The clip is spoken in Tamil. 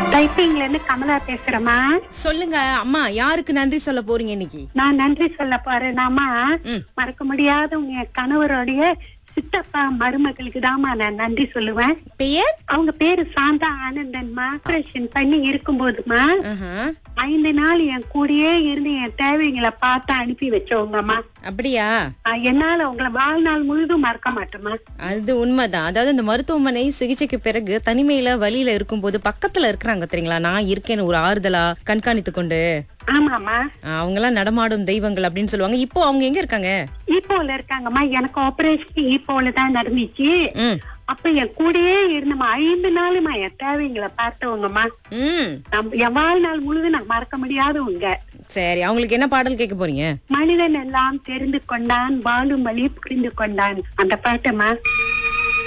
டைப்பிங்ல இருந்து கமலா பேசுறேம்மா சொல்லுங்க அம்மா யாருக்கு நன்றி சொல்ல போறீங்க இன்னைக்கு நான் நன்றி சொல்ல போறேனாமா ம். மறக்க முடியாத உங்க கணவருடைய சித்தப்பா மருமகளுக்கு தாமா நான் நன்றி சொல்லுவேன் பெயர் அவங்க பேரு சாந்தா ஆனந்தன்மா ஆபரேஷன் பண்ணி இருக்கும்போதுமா ஆஹா. ஐந்து நாள் என் கூடயே இருந்து என் தேவைங்களை பார்த்து அனுப்பி வச்சவங்கம்மா அப்படியா ஆஹ் என்னால உங்களை வாழ்நாள் முழுதும் மறக்க மாட்டோமா அது உண்மைதான் அதாவது இந்த மருத்துவமனை சிகிச்சைக்கு பிறகு தனிமையில வழியில இருக்கும்போது பக்கத்துல இருக்கிறாங்க தெரியுங்களா நான் இருக்கேன்னு ஒரு ஆறுதலா கண்காணித்து கொண்டு ஆமாமா அவங்க எல்லாம் நடமாடும் தெய்வங்கள் அப்படின்னு சொல்லுவாங்க இப்போ அவங்க எங்க இருக்காங்க ஈப்போல இருக்காங்கம்மா எனக்கு ஆபரேஷன் ஈப்போல தான் நடந்துச்சு ம் அப்ப என் கூடயே இருந்தம்மா ஐந்து நாளுமா என் தேவைங்களை பார்த்தவங்கம்மா ம் நம் என் வாழ்நாள் முழுதும் நான் மறக்க முடியாதவங்க சரி அவங்களுக்கு என்ன பாடல் கேட்க போறீங்க மனிதன் எல்லாம் தெரிந்து கொண்டான் வாழும் வழி புரிந்து கொண்டான் அந்த பாட்டம்மா